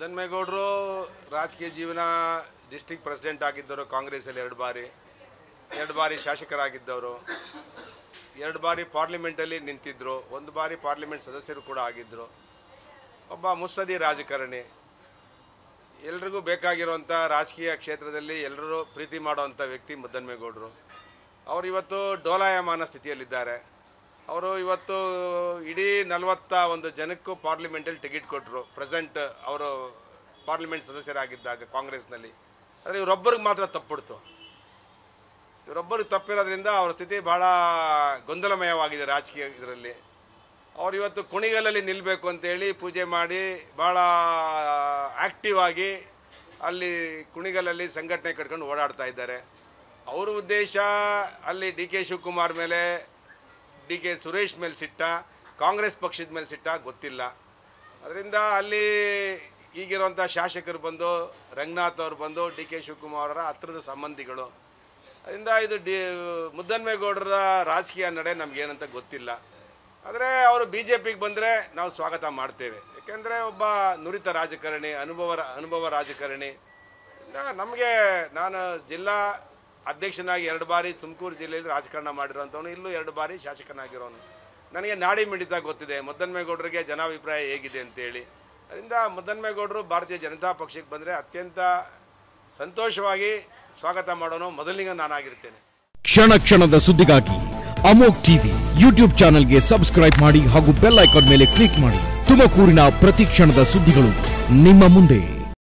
ಮುದ್ದನ್ಮೇಗೌಡರು ರಾಜಕೀಯ ಜೀವನ district president ಆಗಿದ್ದರು ಕಾಂಗ್ರೆಸ್ಸಲ್ಲಿ ಎರಡು ಬಾರಿ ಎರಡು ಬಾರಿ ಶಾಸಕರಾಗಿದ್ದವರು ಎರಡು ಬಾರಿ ಪಾರ್ಲಿಮೆಂಟಲ್ಲಿ ನಿಂತಿದ್ದರು ಒಂದು ಬಾರಿ ಪಾರ್ಲಿಮೆಂಟ್ ಸದಸ್ಯರು ಕೂಡ ಆಗಿದ್ದರು ಒಬ್ಬ ಮುತ್ಸದಿ ರಾಜಕಾರಣಿ ಎಲ್ರಿಗೂ ಬೇಕಾಗಿರುವಂಥ ರಾಜಕೀಯ ಕ್ಷೇತ್ರದಲ್ಲಿ ಎಲ್ಲರೂ ಪ್ರೀತಿ ಮಾಡುವಂಥ ವ್ಯಕ್ತಿ ಮುದ್ದನ್ಮೇಗೌಡರು ಅವರು ಇವತ್ತು ಡೋಲಾಯಮಾನ ಸ್ಥಿತಿಯಲ್ಲಿದ್ದಾರೆ ಅವರು ಇವತ್ತು ಇಡೀ ನಲವತ್ತ ಒಂದು ಜನಕ್ಕೂ ಪಾರ್ಲಿಮೆಂಟಲ್ಲಿ ಟಿಕೆಟ್ ಕೊಟ್ಟರು ಪ್ರೆಸೆಂಟ್ ಅವರು ಪಾರ್ಲಿಮೆಂಟ್ ಸದಸ್ಯರಾಗಿದ್ದಾಗ ಕಾಂಗ್ರೆಸ್ನಲ್ಲಿ ಆದರೆ ಇವರೊಬ್ಬರಿಗೆ ಮಾತ್ರ ತಪ್ಪಿಡ್ತು ಇವರೊಬ್ಬರಿಗೆ ತಪ್ಪಿರೋದ್ರಿಂದ ಅವರ ಸ್ಥಿತಿ ಭಾಳ ಗೊಂದಲಮಯವಾಗಿದೆ ರಾಜಕೀಯ ಇದರಲ್ಲಿ ಅವ್ರು ಇವತ್ತು ಕುಣಿಗಲಲ್ಲಿ ನಿಲ್ಲಬೇಕು ಅಂತೇಳಿ ಪೂಜೆ ಮಾಡಿ ಭಾಳ ಆ್ಯಕ್ಟಿವ್ ಆಗಿ ಅಲ್ಲಿ ಕುಣಿಗಲಲ್ಲಿ ಸಂಘಟನೆ ಕಟ್ಕೊಂಡು ಓಡಾಡ್ತಾ ಇದ್ದಾರೆ ಅವ್ರ ಉದ್ದೇಶ ಅಲ್ಲಿ ಡಿ ಕೆ ಶಿವಕುಮಾರ್ ಮೇಲೆ ಡಿ ಕೆ ಸುರೇಶ್ ಮೇಲೆ ಸಿಟ್ಟ ಕಾಂಗ್ರೆಸ್ ಪಕ್ಷದ ಮೇಲೆ ಸಿಟ್ಟ ಗೊತ್ತಿಲ್ಲ ಅದರಿಂದ ಅಲ್ಲಿ ಈಗಿರುವಂಥ ಶಾಸಕರು ಬಂದು ರಂಗನಾಥ್ ಅವ್ರು ಬಂದು ಡಿ ಕೆ ಶಿವಕುಮಾರ್ ಅವರ ಹತ್ರದ ಸಂಬಂಧಿಗಳು ಅದರಿಂದ ಇದು ಡಿ ಮುದ್ದನ್ಮೇಗೌಡರ ರಾಜಕೀಯ ನಡೆ ನಮಗೇನಂತ ಗೊತ್ತಿಲ್ಲ ಆದರೆ ಅವರು ಬಿ ಜೆ ಪಿಗೆ ಬಂದರೆ ನಾವು ಸ್ವಾಗತ ಮಾಡ್ತೇವೆ ಯಾಕೆಂದರೆ ಒಬ್ಬ ನುರಿತ ರಾಜಕಾರಣಿ ಅನುಭವ ಅನುಭವ ರಾಜಕಾರಣಿ ನಮಗೆ ನಾನು ಜಿಲ್ಲಾ ಅಧ್ಯಕ್ಷನಾಗಿ ಎರಡು ಬಾರಿ ತುಮಕೂರು ಜಿಲ್ಲೆಯಲ್ಲಿ ರಾಜಕಾರಣ ಮಾಡಿರೋಂಥವನು ಇಲ್ಲೂ ಎರಡು ಬಾರಿ ಶಾಸಕನಾಗಿರೋನು ನನಗೆ ನಾಡಿ ಮಿಡಿತ ಗೊತ್ತಿದೆ ಮುದ್ದನ್ಮೇಗೌಡರಿಗೆ ಜನಾಭಿಪ್ರಾಯ ಹೇಗಿದೆ ಅಂತೇಳಿ ಅದರಿಂದ ಮುದ್ದನ್ಮೇಗೌಡರು ಭಾರತೀಯ ಜನತಾ ಪಕ್ಷಕ್ಕೆ ಬಂದರೆ ಅತ್ಯಂತ ಸಂತೋಷವಾಗಿ ಸ್ವಾಗತ ಮಾಡೋನು ಮೊದಲಿಗೆ ನಾನಾಗಿರ್ತೇನೆ ಕ್ಷಣ ಕ್ಷಣದ ಸುದ್ದಿಗಾಗಿ ಅಮೋಕ್ ಟಿವಿ ಯೂಟ್ಯೂಬ್ ಚಾನೆಲ್ಗೆ ಸಬ್ಸ್ಕ್ರೈಬ್ ಮಾಡಿ ಹಾಗೂ ಬೆಲ್ ಐಕಾನ್ ಮೇಲೆ ಕ್ಲಿಕ್ ಮಾಡಿ ತುಮಕೂರಿನ ಪ್ರತಿ ಕ್ಷಣದ ಸುದ್ದಿಗಳು ನಿಮ್ಮ ಮುಂದೆ